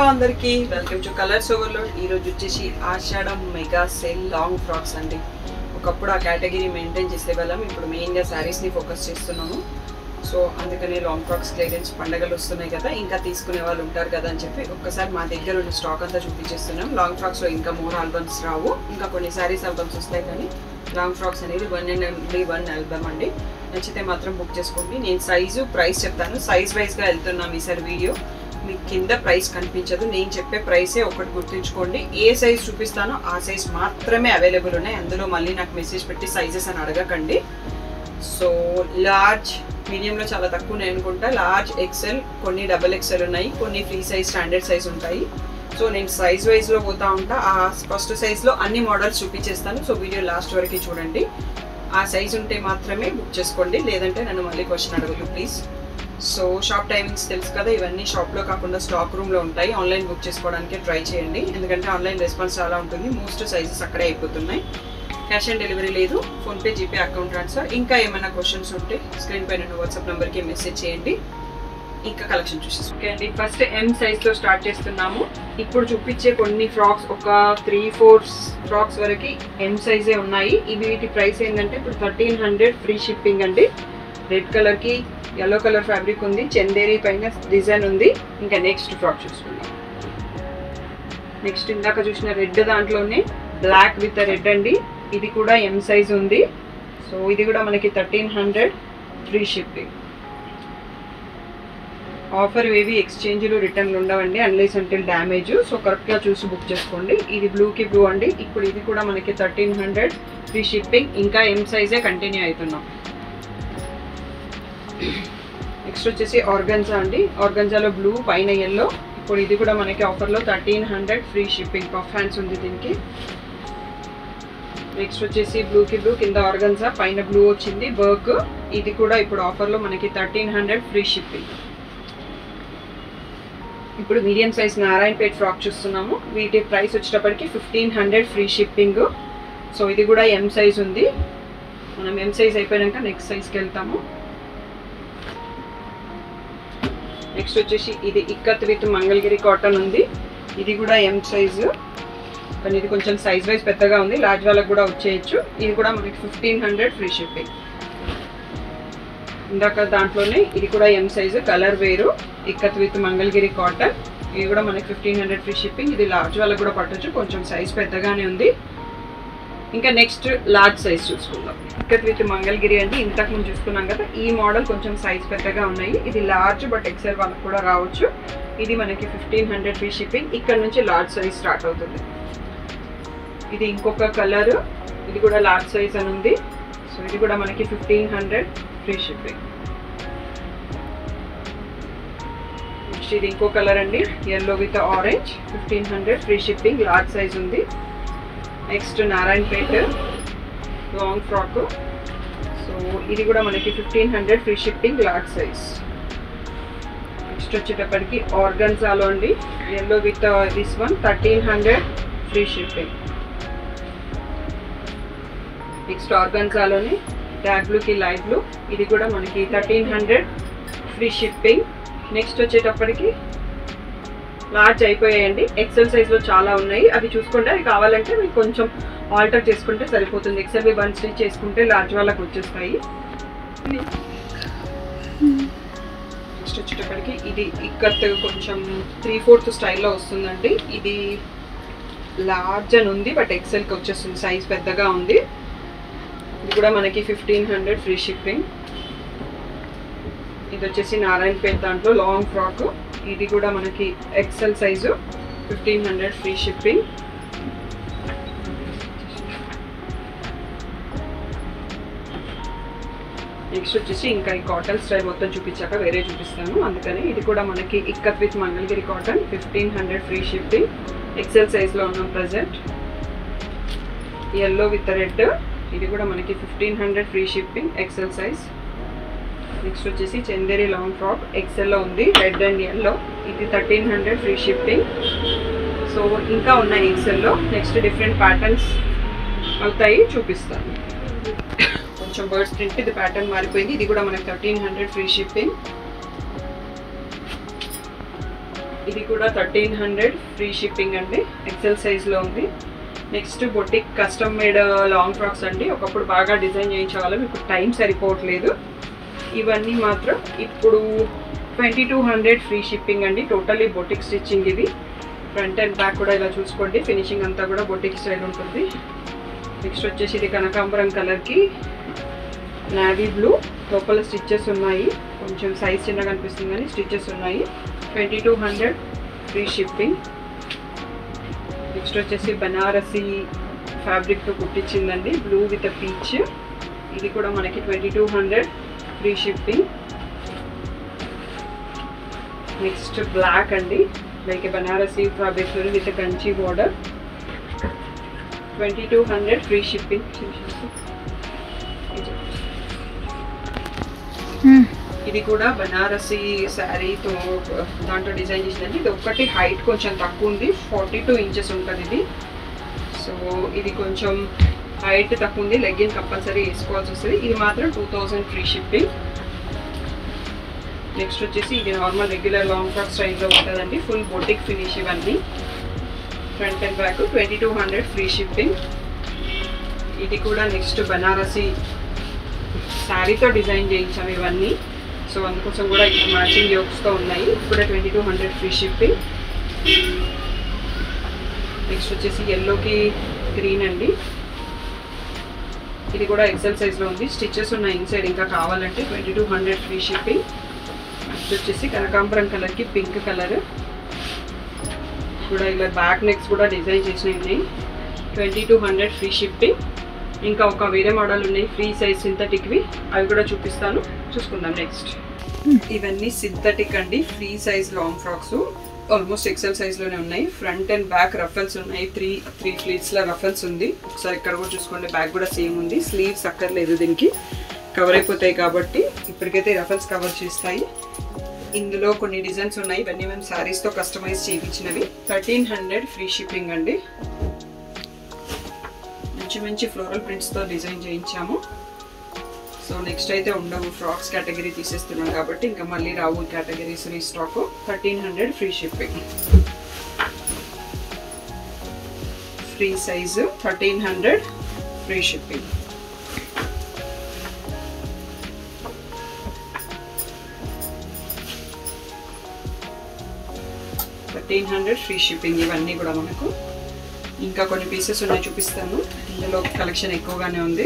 అందరికి welcome to colours overload ఈ రోజు వచ్చేసి Ashadam mega sale long frocks అండి ఒకప్పుడు ఆ కేటగిరీ మెయింటైన్ చేసే వాళ్ళం ఇప్పుడు మెయిన్గా శారీస్ని ఫోకస్ చేస్తున్నాము సో అందుకని లాంగ్ ఫ్రాక్స్ క్లియరెన్స్ పండగలు వస్తున్నాయి కదా ఇంకా తీసుకునే వాళ్ళు ఉంటారు కదా అని చెప్పి ఒక్కసారి మా దగ్గర ఉన్న స్టాక్ అంతా చూపించేస్తున్నాం లాంగ్ ఫ్రాక్స్లో ఇంకా మోర్ ఆల్బమ్స్ రావు ఇంకా కొన్ని శారీస్ ఆల్బమ్స్ వస్తాయి కానీ లాంగ్ ఫ్రాక్స్ అనేది one and only one album అండి నచ్చితే మాత్రం బుక్ చేసుకోండి నేను సైజు ప్రైస్ చెప్తాను సైజ్ వైజ్గా వెళ్తున్నాం ఈసారి వీడియో మీకు కింద ప్రైస్ కనిపించదు నేను చెప్పే ప్రైసే ఒకటి గుర్తుంచుకోండి ఏ సైజ్ చూపిస్తానో ఆ సైజ్ మాత్రమే అవైలబుల్ ఉన్నాయి అందులో మళ్ళీ నాకు మెసేజ్ పెట్టి సైజెస్ అని అడగకండి సో లార్జ్ మీడియంలో చాలా తక్కువ ఉన్నాయి అనుకుంటా లార్జ్ ఎక్సెల్ కొన్ని డబల్ ఎక్సెల్ ఉన్నాయి కొన్ని ఫ్రీ సైజ్ స్టాండర్డ్ సైజ్ ఉంటాయి సో నేను సైజ్ వైజ్లో పోతా ఉంటా ఆ ఫస్ట్ సైజ్లో అన్ని మోడల్స్ చూపించేస్తాను సో వీడియో లాస్ట్ వరకు చూడండి ఆ సైజ్ ఉంటే మాత్రమే బుక్ చేసుకోండి లేదంటే నన్ను మళ్ళీ క్వశ్చన్ అడగదు ప్లీజ్ సో షాప్ టైమింగ్స్ తెలుసు కదా ఇవన్నీ షాప్లో కాకుండా స్టాక్ రూమ్లో ఉంటాయి ఆన్లైన్ బుక్ చేసుకోవడానికి ట్రై చేయండి ఎందుకంటే ఆన్లైన్ రెస్పాన్స్ చాలా ఉంటుంది మోస్ట్ సైజెస్ అక్కడే అయిపోతున్నాయి క్యాష్ ఆన్ డెలివరీ లేదు ఫోన్పే జీపే అకౌంట్ ట్రాన్స్ఫర్ ఇంకా ఏమైనా క్వశ్చన్స్ ఉంటే స్క్రీన్ పైన వాట్సాప్ నెంబర్కి మెసేజ్ చేయండి ఇంకా కలెక్షన్ చూసేసి ఓకే అండి ఫస్ట్ ఎం సైజ్తో స్టార్ట్ చేస్తున్నాము ఇప్పుడు చూపించే కొన్ని ఫ్రాక్స్ ఒక త్రీ ఫోర్ ఫ్రాక్స్ వరకు ఎం సైజే ఉన్నాయి ఇవి వీటి ప్రైస్ ఏంటంటే ఇప్పుడు థర్టీన్ హండ్రెడ్ ఫ్రీ షిప్పింగ్ అండి రెడ్ కలర్కి ఎల్లో కలర్ ఫ్యాబ్రిక్ ఉంది చందేరి పైన డిజైన్ ఉంది ఇంకా నెక్స్ట్ ఫ్రాక్ చూసుకుందాం నెక్స్ట్ ఇందాక చూసిన రెడ్ దాంట్లోనే బ్లాక్ విత్ రెడ్ అండి ఇది కూడా ఎం సైజ్ ఉంది సో ఇది కూడా మనకి thirteen hundred free shipping offer ఏవి ఎక్స్చేంజ్లు రిటర్న్లు ఉండవండి అన్లెస్ అంటిల్ డ్యామేజ్ సో కరెక్ట్గా చూసి బుక్ చేసుకోండి ఇది బ్లూకి బ్లూ అండి ఇప్పుడు ఇది కూడా మనకి థర్టీన్ హండ్రెడ్ ఫ్రీ షిప్పింగ్ ఇంకా ఎం సైజే కంటిన్యూ అవుతున్నాం నెక్స్ట్ వచ్చేసి ఆర్గన్జా అండి ఆర్గన్జాలో బ్లూ పైన ఎల్లో ఇప్పుడు ఇది కూడా మనకి ఆఫర్లో thirteen hundred free shipping puff hands ఉంది దీనికి నెక్స్ట్ వచ్చేసి బ్లూకి బ్లూ కింద ఆర్గన్జా పైన బ్లూ వచ్చింది వర్క్ ఇది కూడా ఇప్పుడు ఆఫర్లో మనకి థర్టీన్ హండ్రెడ్ ఫ్రీ షిప్పింగ్ ఇప్పుడు మీడియం సైజ్ నారాయణపేట్ ఫ్రాక్ చూస్తున్నాము వీటి ప్రైస్ వచ్చేటప్పటికి fifteen hundred free shipping so ఇది కూడా ఎం సైజ్ ఉంది మనం ఎం సైజ్ అయిపోయాక నెక్స్ట్ సైజ్కి వెళ్తాము నెక్స్ట్ వచ్చేసి ఇది ఇక్కత్ విత్ మంగళగిరి కాటన్ ఉంది ఇది కూడా ఎం సైజు కానీ ఇది కొంచెం సైజ్ వైజ్ పెద్దగా ఉంది లార్జ్ వాళ్ళకి కూడా వచ్చేయచ్చు ఇది కూడా మనకి ఫిఫ్టీన్ హండ్రెడ్ ఫ్రీ షిప్పింగ్ ఇందాక దాంట్లోనే ఇది కూడా ఎం సైజు కలర్ వేరు ఇక్కత్ విత్ మంగళగిరి కాటన్ ఇది కూడా మనకి ఫిఫ్టీన్ హండ్రెడ్ ఫ్రీ షిప్పింగ్ ఇది లార్జ్ వాళ్ళకి కూడా పట్టొచ్చు కొంచెం సైజ్ పెద్దగానే ఉంది ఇంకా నెక్స్ట్ లార్జ్ సైజ్ చూసుకుందాం ఇక్కత్ విత్ మంగళగిరి అండి ఇంతకు ముందు చూసుకున్నాం కదా ఈ మోడల్ కొంచెం సైజ్ పెద్దగా ఉన్నాయి ఇది లార్జ్ బట్ ఎక్సెల్ వాళ్ళకి కూడా రావచ్చు ఇది మనకి ఫిఫ్టీన్ హండ్రెడ్ ఫ్రీ షిప్పింగ్ ఇక్కడ నుంచి లార్జ్ సైజ్ స్టార్ట్ అవుతుంది ఇది ఇంకొక కలర్ ఇది కూడా లార్జ్ సైజ్ అని ఉంది సో ఇది కూడా మనకి fifteen hundred free shipping next ఇది ఇంకో కలర్ అండి yellow with orange fifteen hundred free shipping large size ఉంది next Narayanpet long frock so ఇది కూడా మనకి fifteen hundred free shipping large size next వచ్చేటప్పటికి ఆర్గన్జాలో అండి yellow with this one thirteen hundred free shipping next ఆర్గన్జాలోని డార్క్ బ్లూకి లైట్ బ్లూ ఇది కూడా మనకి thirteen hundred free shipping next వచ్చేటప్పటికి లార్జ్ అయిపోయాయండి ఎక్సెల్ సైజ్లో చాలా ఉన్నాయి అవి చూసుకుంటే అవి కావాలంటే మీకు కొంచెం ఆల్టర్ చేసుకుంటే సరిపోతుంది ఎక్సెల్ బి వన్ స్టిచ్ చేసుకుంటే లార్జ్ వాళ్ళకి వచ్చేస్తాయి నెక్స్ట్ వచ్చేటప్పటికి ఇది ఇక్కత్ కొంచెం త్రీ ఫోర్త్ స్టైల్లో వస్తుందండి ఇది లార్జ్ అని ఉంది బట్ ఎక్సెల్కి వచ్చేస్తుంది సైజ్ పెద్దగా ఉంది ఇది కూడా మనకి ఫిఫ్టీన్ హండ్రెడ్ ఫ్రీ షిప్పింగ్ ఇది వచ్చేసి నారాయణపేట్ దాంట్లో లాంగ్ ఫ్రాక్ ఇది కూడా మనకి XL size fifteen hundred free shipping next వచ్చేసి ఇంకా ఈ కాటన్ స్టైల్ మొత్తం చూపించాక వేరే చూపిస్తాను అందుకని ఇది కూడా మనకి ikat with Mangalagiri cotton fifteen hundred free shipping XL సైజ్లో ఉన్నాం ప్రజెంట్ ఎల్లో విత్ రెడ్ ఇది కూడా మనకి fifteen hundred free shipping XL size next వచ్చేసి చందేరి లాంగ్ ఫ్రాక్ ఎక్సెల్లో ఉంది రెడ్ అండ్ ఎల్లో ఇది thirteen hundred free shipping so ఇంకా ఉన్నాయి ఎక్సెల్లో నెక్స్ట్ డిఫరెంట్ ప్యాటర్న్స్ అవుతాయి చూపిస్తాను కొంచెం బర్డ్స్ ప్రింట్ ఇది ప్యాటర్న్ మారిపోయింది ఇది కూడా మనకి థర్టీన్ హండ్రెడ్ ఫ్రీ షిప్పింగ్ ఇది కూడా థర్టీన్ హండ్రెడ్ ఫ్రీ షిప్పింగ్ అండి ఎక్సెల్ సైజ్లో ఉంది next boutique custom made long frocks అండి ఒకప్పుడు బాగా డిజైన్ చేయించేవాళ్ళం ఇప్పుడు టైం సరిపోవట్లేదు ఇవన్నీ మాత్రం ఇప్పుడు twenty two hundred free shipping అండి టోటలీ బొటిక్ స్టిచ్చింగ్ ఇది ఫ్రంట్ అండ్ బ్యాక్ కూడా ఇలా చూసుకోండి ఫినిషింగ్ అంతా కూడా బొటిక్ స్టైల్ ఉంటుంది నెక్స్ట్ వచ్చేసి ఇది కనకాంబరం కలర్కి నావీ బ్లూ లోపల స్టిచ్చెస్ ఉన్నాయి కొంచెం సైజ్ చిన్నగా అనిపిస్తుంది కానీ స్టిచ్చెస్ ఉన్నాయి twenty two hundred free shipping next వచ్చేసి బనారసి ఫ్యాబ్రిక్తో కుట్టించిందండి బ్లూ విత్ పీచ్ ఇది కూడా మనకి twenty two hundred free shipping next black అండి like Banarasi fabric with Kanchi border twenty two hundred free shipping ఇది కూడా బనారసి శారీతో దాంట్లో డిజైన్ చేసిందండి ఇది ఒక్కటి హైట్ కొంచెం తక్కువ ఉంది ఫార్టీ టూ ఇంచెస్ ఉంటుంది ఇది సో ఇది కొంచెం హైట్ తక్కువ ఉంది లెగ్గిన్ కంపల్సరీ వేసుకోవాల్సి వస్తుంది ఇది మాత్రం two thousand free shipping next వచ్చేసి ఇది నార్మల్ రెగ్యులర్ లాంగ్ ఫ్రాక్ స్టైల్లో ఉంటుందండి ఫుల్ బొటిక్ ఫినిష్ ఇవన్నీ front and back twenty two hundred free shipping ఇది కూడా నెక్స్ట్ బనారసి శారీతో డిజైన్ చేయించాము ఇవన్నీ సో అందుకోసం కూడా ఇక్కడ మ్యాచింగ్ యోక్స్తో ఉన్నాయి కూడా twenty two hundred free shipping next వచ్చేసి ఎల్లోకి గ్రీన్ అండి ఇది కూడా ఎక్సెల్ సైజ్లో ఉంది స్టిచెస్ ఉన్నాయి ఇన్సైడ్ ఇంకా కావాలంటే twenty two hundred free shipping next వచ్చేసి కనకాంబరం కలర్కి పింక్ కలర్ కూడా ఇలా బ్యాక్ నెక్స్ కూడా డిజైన్ చేసినవి ఉన్నాయి twenty two hundred free shipping ఇంకా ఒక వేరే మోడల్ ఉన్నాయి ఫ్రీ సైజ్ సింథటిక్వి అవి కూడా చూపిస్తాను చూసుకుందాం నెక్స్ట్ ఇవన్నీ సింథటిక్ అండి free size long frocks almost XL సైజ్లోనే ఉన్నాయి ఫ్రంట్ అండ్ బ్యాక్ రఫల్స్ ఉన్నాయి త్రీ త్రీ ఫ్లీట్స్లో రఫల్స్ ఉంది ఒకసారి ఇక్కడ కూడా చూసుకోండి బ్యాక్ కూడా సేమ్ ఉంది స్లీవ్స్ అక్కర్లేదు దీనికి కవర్ అయిపోతాయి కాబట్టి ఇప్పటికైతే రఫల్స్ కవర్ చేస్తాయి ఇందులో కొన్ని డిజైన్స్ ఉన్నాయి ఇవన్నీ మేము శారీస్తో కస్టమైజ్ చేయించినవి థర్టీన్ హండ్రెడ్ ఫ్రీ షిప్పింగ్ అండి మంచి మంచి ఫ్లోరల్ ప్రింట్స్తో డిజైన్ చేయించాము సో నెక్స్ట్ అయితే ఉండవు ఫ్రాక్స్ కేటగిరీ తీసేస్తున్నాం కాబట్టి ఇంకా మళ్ళీ రావు categories restock thirteen hundred free shipping free size thirteen hundred free shipping thirteen hundred free shipping ఇవన్నీ కూడా మనకు ఇంకా కొన్ని పీసెస్ ఉన్నాయి చూపిస్తాను ఇందులో కలెక్షన్ ఎక్కువగానే ఉంది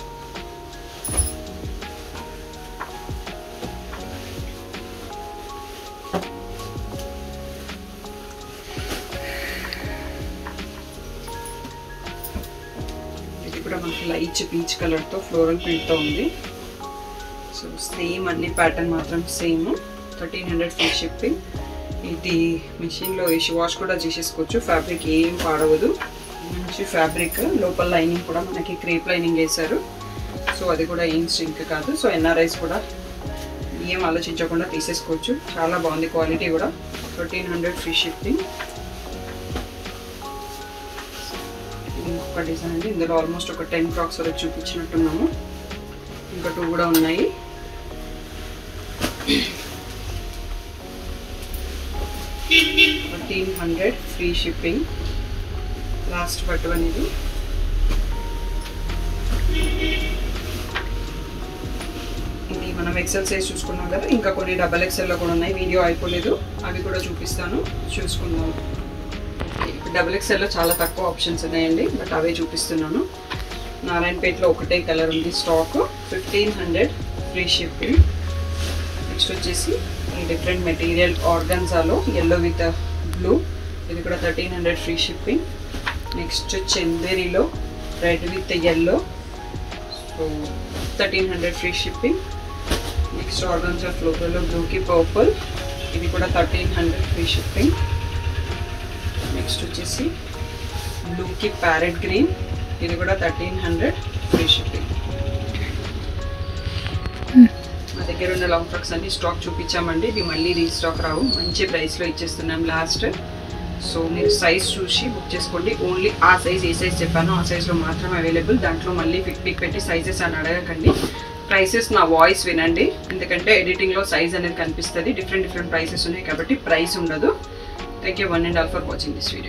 ఇది కూడా మనకి లైట్ పీచ్ కలర్తో ఫ్లోరల్ ప్రింట్తో ఉంది సో సేమ్ అన్ని ప్యాటర్న్ మాత్రం same thirteen hundred free shipping ఇది మిషన్లో వేసి వాష్ కూడా చేసేసుకోవచ్చు ఫ్యాబ్రిక్ ఏం పాడవదు మంచి ఫ్యాబ్రిక్ లోపల లైనింగ్ కూడా మనకి క్రేప్ లైనింగ్ వేశారు సో అది కూడా ఏం స్ట్రింక్ కాదు సో ఎన్ఆర్ఐస్ కూడా ఏం ఆలోచించకుండా తీసేసుకోవచ్చు చాలా బాగుంది క్వాలిటీ కూడా థర్టీన్ హండ్రెడ్ ఫ్రీ షిప్పింగ్ ఇంకొక డిజైన్ అండి ఇందులో ఆల్మోస్ట్ ఒక టెన్ ఫ్రాక్స్ వరకు చూపించినట్టున్నాము ఇంకా టూ కూడా ఉన్నాయి thirteen hundred free shipping last పట్టు అనేది ఇది మనం ఎక్సెల్ సైజ్ చూసుకున్నాం కదా ఇంకా కొన్ని డబల్ ఎక్సెల్లో కూడా ఉన్నాయి వీడియో అయిపోలేదు అవి కూడా చూపిస్తాను చూసుకుందాం ఇప్పుడు డబల్ ఎక్సెల్లో చాలా తక్కువ ఆప్షన్స్ ఉన్నాయండి బట్ అవే చూపిస్తున్నాను నారాయణపేటలో ఒకటే కలర్ ఉంది stock fifteen hundred free shipping next వచ్చేసి ఈ డిఫరెంట్ మెటీరియల్ ఆర్గన్జాలో ఎల్లో విత్ బ్లూ ఇది కూడా thirteen hundred free shipping next చందేరిలో red with yellow so thirteen hundred free shipping next organza ఫ్లోరోలో బ్లూకి పర్పుల్ ఇది కూడా thirteen hundred free shipping next వచ్చేసి బ్లూకి ప్యారెట్ గ్రీన్ ఇది కూడా థర్టీన్ హండ్రెడ్ ఫ్రీ షిప్పింగ్ మా దగ్గర ఉన్న లాంగ్ ఫ్రాక్స్ అన్ని స్టాక్ చూపించామండి ఇవి మళ్ళీ రీస్టాక్ రావు మంచి ప్రైస్లో ఇచ్చేస్తున్నాం లాస్ట్ సో మీరు సైజ్ చూసి బుక్ చేసుకోండి ఓన్లీ ఆ సైజ్ ఏ సైజ్ చెప్పానో ఆ సైజ్లో మాత్రమే అవైలబుల్ దాంట్లో మళ్ళీ పిక్ పిక్ పెట్టి సైజెస్ అని అడగకండి ప్రైసెస్ నా వాయిస్ వినండి ఎందుకంటే ఎడిటింగ్లో సైజ్ అనేది కనిపిస్తుంది డిఫరెంట్ డిఫరెంట్ ప్రైసెస్ ఉన్నాయి కాబట్టి ప్రైస్ ఉండదు thank you one and all for watching this video